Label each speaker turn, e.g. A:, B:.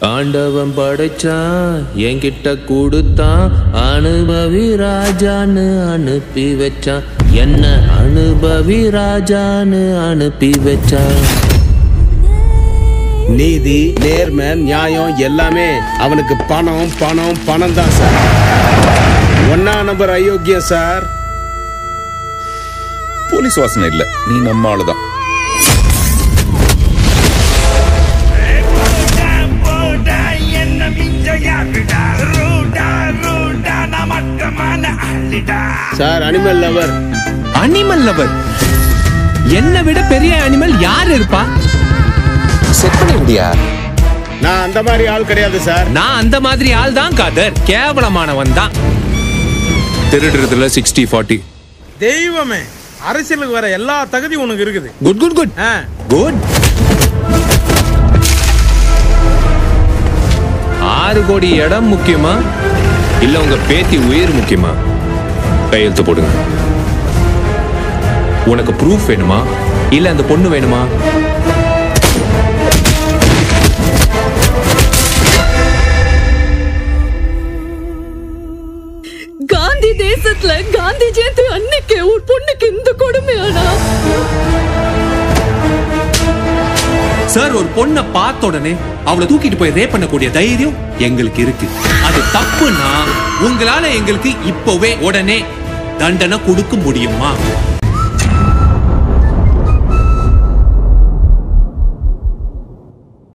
A: ஆண்டவன் படைச்சான் என்கிட்ட கொடுத்தான் அனுபவி ராஜான்னு அனுப்பி வச்சான் என்ன அனுபவி ராஜான்னு அனுப்பி வச்சான்
B: நீதி நேர்மை நியாயம் எல்லாமே அவனுக்கு பணம் பணம் பணம் தான் சார் ஒன்னா நம்பர் அயோக்கியம் சார்
C: போலீஸ் வாசனை இல்ல நீ நம்ம ஆளுதான்
B: sir animal lover
D: animal lover என்னை விட பெரிய அனிமல் யார் இருப்பா
C: செட் பண்ண இந்தியா
B: நான் அந்த மாதிரி ஆள் கிடையாது சார்
D: நான் அந்த மாதிரி ஆள் தான் காதர் கேவலமானவன் தான்
A: திருடுறதுல சிக்ஸ்டி ஃபார்ட்டி
E: தெய்வமே அரசியலுக்கு வர எல்லா தகுதியும் உனக்கு இருக்குது
D: குட் குட் குட்
E: ஆ,
D: குட்
A: ஆறு கோடி இடம் முக்கியமா இல்ல உங்க பேத்தி உயிர் முக்கியமா கையெழுத்து போடுங்க உனக்கு ப்ரூஃப் வேணுமா இல்ல அந்த பொண்ணு வேணுமா
F: காந்தி தேசத்துல காந்தி ஜெயந்தி அன்னைக்கு ஒரு பொண்ணுக்கு இந்த கொடுமையானா
D: சார் ஒரு பொண்ணை பார்த்த உடனே அவளை தூக்கிட்டு போய் ரேப் பண்ணக்கூடிய தைரியம் எங்களுக்கு இருக்கு அது தப்புனா உங்களால எங்களுக்கு இப்பவே உடனே தண்டனை கொடுக்க முடியுமா